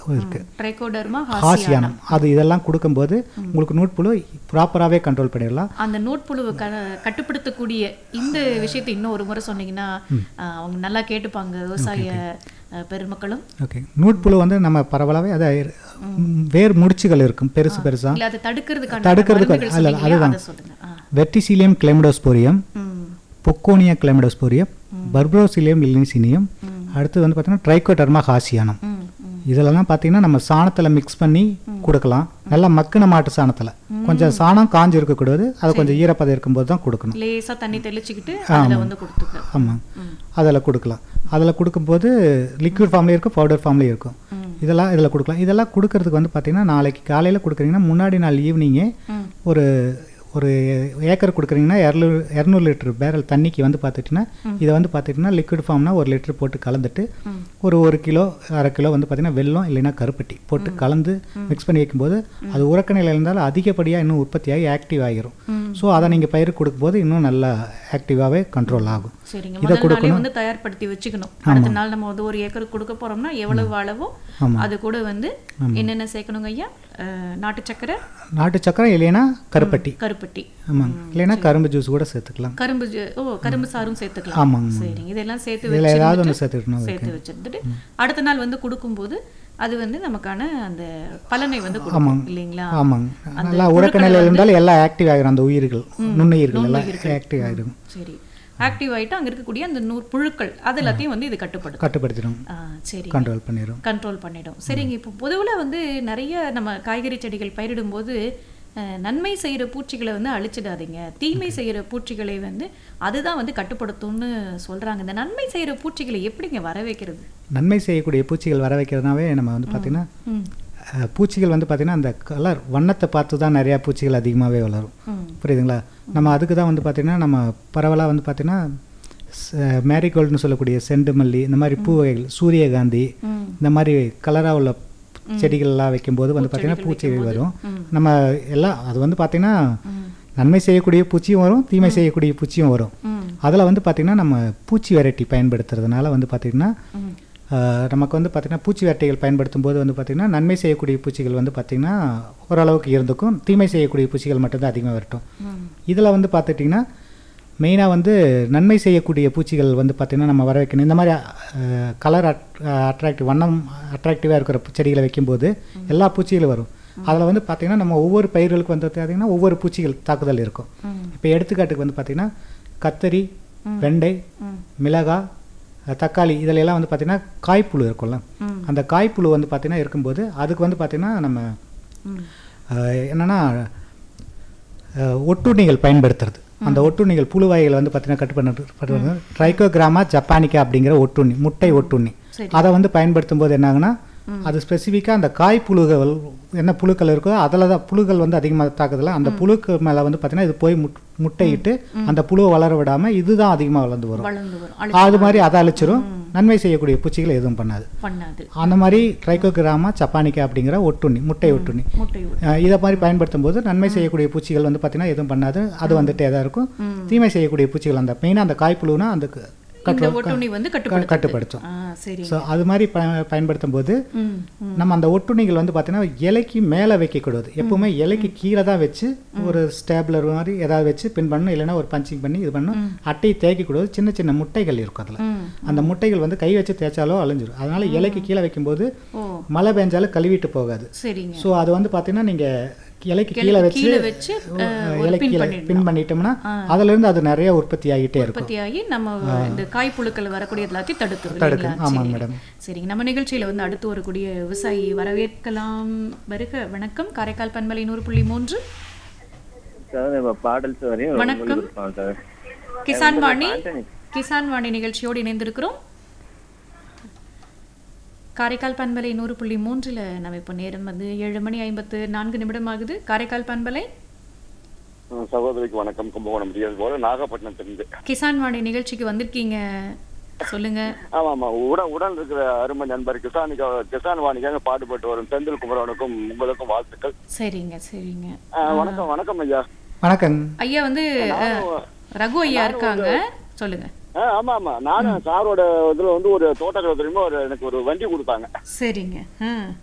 இருக்கு ட்ரைகோடர்மா ஹாசியானம் அது இதெல்லாம் கொடுக்கும்போது உங்களுக்கு நூட்புழு ப்ராப்பராகவே கண்ட்ரோல் பண்ணிடலாம் அந்த நோட்புழுவை க கட்டுப்படுத்தக்கூடிய இந்த விஷயத்தை இன்னும் ஒரு முறை சொன்னீங்கன்னா அஹ், அவங்க நல்லா கேட்டுப்பாங்க விவசாய அஹ், பெருமக்களும் ஓகே நூட்புழு வந்து நம்ம பரவலாகவே அதை வேர் முடிச்சுகள் இருக்கும் பெருசு பெருசாக இல்ல அதை தடுக்கிறதுக்கான தடுக்கிறதுக்கு மருந்துகள் அல்ல, சொன்னீங்க இல்லையா? அதுதான். அதை சொல்லுங்க ஆ. வெர்டிசிலியம் கிளைமடோஸ்போரியம் ம் பொக்கோனியா கிளைமடோஸ்போரியம் பர்ப்ரோசிலியம் இல்லினிசினியம் அடுத்து வந்து பார்த்தீங்கன்னா ட்ரைகோடர்மா ஹாசியானம் ம் ம் இதெல்லாம் பார்த்தீங்கன்னா நம்ம சாணத்தில் மிக்ஸ் பண்ணி கொடுக்கலாம் நல்லா மக்கின மாட்டு சாணத்தில் கொஞ்சம் சாணம் காஞ்சு இருக்கக்கூடாது அது கொஞ்சம் ஈரப்பதம் இருக்கும்போது தான் கொடுக்கணும் லேசா தண்ணி தெளிச்சுக்கிட்டு அதுல வந்து கொடுத்துக்க ஆமாம் அதில் கொடுக்கலாம் அதில் கொடுக்கும்போது லிக்விட் ஃபார்ம்லேயும் இருக்கும் பவுடர் ஃபார்ம்லேயும் இருக்கும் இதெல்லாம் இதில் கொடுக்கலாம் இதெல்லாம் கொடுக்கறதுக்கு வந்து பார்த்தீங்கன்னா நாளைக்கு காலையில் கொடுக்குறீங்கன்னா முன்னாடி நாள் ஈவினிங்கே ம். ஒரு ஒரு ஏக்கர் கொடுக்குறீங்கன்னா இரநூறு இரநூறு லிட்டர் பேரல் தண்ணிக்கு வந்து பார்த்துட்டிங்கன்னா இதை வந்து பார்த்துட்டிங்கன்னா லிக்விட் ஃபார்ம்னா ஒரு லிட்டர் போட்டு கலந்துட்டு ஒரு ஒரு கிலோ அரை கிலோ வந்து பார்த்தீங்கன்னா வெல்லம் இல்லைன்னா கருப்பட்டி போட்டு கலந்து மிக்ஸ் பண்ணி வைக்கும்போது அது உறக்க நிலையில் இருந்தாலும் அதிகப்படியாக இன்னும் உற்பத்தியாகி ஆக்டிவ் ஆகிரும் ஸோ அதை நீங்கள் பயிர் கொடுக்கும்போது இன்னும் நல்லா ஆக்டிவாகவே கண்ட்ரோல் ஆகும் சரிங்க இதை முதல் நாளே வந்து தயார்படுத்தி வச்சுக்கணும் அடுத்த நாள் நம்ம வந்து ஒரு ஏக்கருக்கு கொடுக்க போறோம்னா எவ்வளவு அளவோ ஆமா. அது கூட வந்து என்னென்ன சேர்க்கணுங்க ஐயா அஹ், நாட்டு சக்கரை நாட்டு சக்கரை இல்லைன்னா கருப்பட்டி கருப்பட்டி ஆமாங்க இல்லைன்னா கரும்பு ஜூஸ் கூட சேர்த்துக்கலாம் கரும்பு ஜு- ஓ கரும்பு சாரும் சேர்த்துக்கலாம் ஆமாங்க சரிங்க இதெல்லாம் சேர்த்து இதில் வச்சு ஏதாவது ஒன்று சேர்த்துக்கணும் சேர்த்து வச்சிருந்துட்டு அடுத்த நாள் வந்து கொடுக்கும்போது அது வந்து நமக்கான அந்த பலனை வந்து கொடுக்கும் ஆமாங்க. இல்லைங்களா ஆமாங்க நல்லா உறக்க நிலையில் இருந்தாலும் எல்லாம் ஆக்டிவ் ஆகிரும் அந்த உயிர்கள் நுண்ணுயிர்கள் எல்லாம் ஆக்டிவ் ஆகிடும் சரி ஆக்டிவ் ஆயிட்டு அங்க இருக்கக்கூடிய அந்த நூறு புழுக்கள் அது எல்லாத்தையும் வந்து இது கட்டுப்படுத்தும் கட்டுப்படுத்திடும் ஆ, சரி கண்ட்ரோல் பண்ணிடும் கண்ட்ரோல் பண்ணிடும் சரிங்க இப்போ பொதுவில் வந்து நிறைய நம்ம காய்கறி செடிகள் பயிரிடும்போது அஹ், நன்மை செய்கிற பூச்சிகளை வந்து அழிச்சிடாதீங்க தீமை செய்கிற பூச்சிகளை வந்து அதுதான் வந்து கட்டுப்படுத்தும்னு சொல்றாங்க இந்த நன்மை செய்கிற பூச்சிகளை எப்படிங்க வர வைக்கிறது நன்மை செய்யக்கூடிய பூச்சிகள் வர வைக்கிறதுனாவே நம்ம வந்து பார்த்திங்கன்னா ம் அஹ், பூச்சிகள் வந்து பார்த்திங்கன்னா அந்த கலர் வண்ணத்தை பார்த்து தான் நிறையா பூச்சிகள் அதிகமாகவே வளரும் ம் புரியுதுங்களா நம்ம அதுக்கு தான் வந்து பார்த்திங்கன்னா நம்ம பரவலாக வந்து பார்த்திங்கன்னா மேரிகோல்டுன்னு சொல்லக்கூடிய செண்டு மல்லி இந்த மாதிரி பூ வகைகள் சூரியகாந்தி ம் இந்த மாதிரி கலராக உள்ள செடிகள்லாம் வைக்கும்போது வந்து பார்த்திங்கன்னா பூச்சிகள் வரும் நம்ம எல்லாம் அது வந்து பார்த்திங்கன்னா நன்மை செய்யக்கூடிய பூச்சியும் வரும் தீமை செய்யக்கூடிய பூச்சியும் வரும் ம் அதில் வந்து பார்த்திங்கன்னா நம்ம பூச்சி வெரைட்டி பயன்படுத்துறதுனால வந்து பார்த்திங்கன்னா ம் ஆஹ், நமக்கு வந்து பார்த்திங்கன்னா பூச்சி வெரைட்டிகள் பயன்படுத்தும் போது வந்து பார்த்திங்கன்னா நன்மை செய்யக்கூடிய பூச்சிகள் வந்து பார்த்திங்கன்னா ஓரளவுக்கு இருந்துக்கும் தீமை செய்யக்கூடிய பூச்சிகள் மட்டும்தான் அதிகமாக வரட்டும் ம் இதில் வந்து பார்த்துட்டிங்கன்னா மெயினாக வந்து நன்மை செய்யக்கூடிய பூச்சிகள் வந்து பார்த்திங்கன்னா நம்ம வர வைக்கணும் இந்த மாதிரி கலர் அட்ராக்டிவ் வண்ணம் அட்ராக்டிவாக இருக்கிற செடிகளை வைக்கும்போது எல்லா பூச்சிகளும் வரும் அதில் வந்து பார்த்திங்கன்னா நம்ம ஒவ்வொரு பயிர்களுக்கு வந்து பார்த்திங்கன்னா ஒவ்வொரு பூச்சிகள் தாக்குதல் இருக்கும் ம் இப்போ எடுத்துக்காட்டுக்கு வந்து பார்த்திங்கன்னா கத்தரி வெண்டை ம் மிளகாய் அஹ், தக்காளி இதில் எல்லாம் வந்து பார்த்திங்கன்னா காய்ப்புழு இருக்கும்ல ம் அந்த காய்ப்புழு வந்து பார்த்திங்கன்னா இருக்கும்போது அதுக்கு வந்து பார்த்திங்கன்னா நம்ம ம் அஹ், என்னன்னா அஹ், ஒட்டுண்ணிகள் பயன்படுத்துறது அந்த ஒட்டுண்ணிகள் புழுவாய்களை வந்து பார்த்தீங்கன்னா கட்டுப்படுறது ட்ரைகோகிராமா ஜப்பானிக்கா அப்படிங்கிற ஒட்டுண்ணி முட்டை ஒட்டுண்ணி சரி. அதை வந்து பயன்படுத்தும் போது என்னாகுன்னா அது ஸ்பெசிஃபிக்காக அந்த காய் புழுகள் என்ன புழுக்கள் இருக்கோ அதில் தான் புழுகள் வந்து அதிகமாக தாக்குதில்ல அந்த புழுக்கு மேலே வந்து பார்த்தீங்கன்னா இது போய் முட் முட்டையிட்டு அந்த புழுவை வளர விடாமல் இதுதான் அதிகமாக வளர்ந்து வரும் வளர்ந்து வரும் அழி அது மாதிரி அதை அழிச்சிரும் நன்மை செய்யக்கூடிய பூச்சிகள் எதுவும் பண்ணாது பண்ணாது அந்த மாதிரி ட்ரைகோகிராமா ஜப்பானிக்கா அப்படிங்கிற ஒட்டுண்ணி முட்டை ஒட்டுண்ணி முட்டை அஹ் இதை மாதிரி பயன்படுத்தும் போது நன்மை செய்யக்கூடிய பூச்சிகள் வந்து பார்த்தீங்கன்னா எதுவும் பண்ணாது அது வந்துட்டே தான் இருக்கும் தீமை செய்யக்கூடிய பூச்சிகள் அந்த மெயினாக அந்த காய்ப்புழுனா அந்த க- இந்த கட்டுற- ஒட்டுண்ணி வந்து கட்டுப்படுத்தும் கட்டுப்படுத்தும் ஆ சரி ஸோ அது மாதிரி ப பயன்படுத்தும் போது ம் ம் நம்ம அந்த ஒட்டுண்ணிகள் வந்து பார்த்தீங்கன்னா இலைக்கு மேலே வைக்கக்கூடாது எப்பவுமே இலைக்கு கீழே தான் வச்சு ஒரு ஸ்டேப்லர் மாதிரி ஏதாவது வச்சு பின் பண்ணணும் இல்லைன்னா ஒரு பஞ்சிங் பண்ணி இது பண்ணணும் அட்டையை தேய்க்கக்கூடாது சின்ன சின்ன முட்டைகள் இருக்கும் அதில் ம் அந்த முட்டைகள் வந்து கை வச்சு தேய்ச்சாலோ அழிஞ்சிரும் அதனால இலைக்கு கீழே வைக்கும்போது ஓ மழை பெஞ்சாலும் கழுவிட்டு போகாது சரிங்க ஸோ அது வந்து பார்த்தீங்கன்னா நீங்கள் இலைக்கு கீழே வச்சு கீழே வச்சு ஒரு இலைக்கு பின் கீழே பண்ணிடணும். பின் பண்ணிட்டோம்னா அதுல இருந்து அது நிறைய உற்பத்தி ஆகிட்டே இருக்கும் உற்பத்தியாகி நம்ம இந்த காய்ப்புழுக்கள் வரக்கூடிய எல்லாத்தையும் தடுத்துரும் தடுக்கும். இல்லைங்களா? ஆமாங்க சரி. மேடம். சரிங்க நம்ம நிகழ்ச்சியில வந்து அடுத்து வரக்கூடிய விவசாயி வரவேற்கலாம் வருக வணக்கம் காரைக்கால் பண்பலை நூறு புள்ளி மூன்று சார் இப்போ பாடல்ஸ் வரையும் வணக்கம். கொடுப்போம் சார் கிசான் வாணி ஆண்டனி. கிசான் வாணி நிகழ்ச்சியோடு இணைந்திருக்கிறோம் காரைக்கால் பண்பலை நூறு புள்ளி மூன்றில் நம்ம இப்போ நேரம் வந்து ஏழு மணி ஐம்பத்து நான்கு நிமிடம் ஆகுது காரைக்கால் பண்பலை ம், சகோதரிக்கு வணக்கம் கும்பகோணம் முடியாது போல நாகப்பட்டினத்திலிருந்து கிசான் வாணி நிகழ்ச்சிக்கு வந்திருக்கீங்க சொல்லுங்க ஆமா ஆமா உடன் உடன் இருக்கிற அருமை நண்பர் கிசானிக்கா கிசான் வாணிக்காக பாடுபட்டு வரும் செந்தில் குமரனுக்கும் உங்களுக்கும் வாழ்த்துக்கள் சரிங்க சரிங்க ஆ, வணக்கம் வணக்கம் ஐயா வணக்கம் ஐயா வந்து அஹ், ரகு ஐயா இருக்காங்க சொல்லுங்க ஆ, ஆமா ஆமா நானும் சாரோட இதுல வந்து ஒரு தோட்டக்கலை தெரியுமா ஒரு எனக்கு ஒரு வண்டி கொடுத்தாங்க சரிங்க ஆ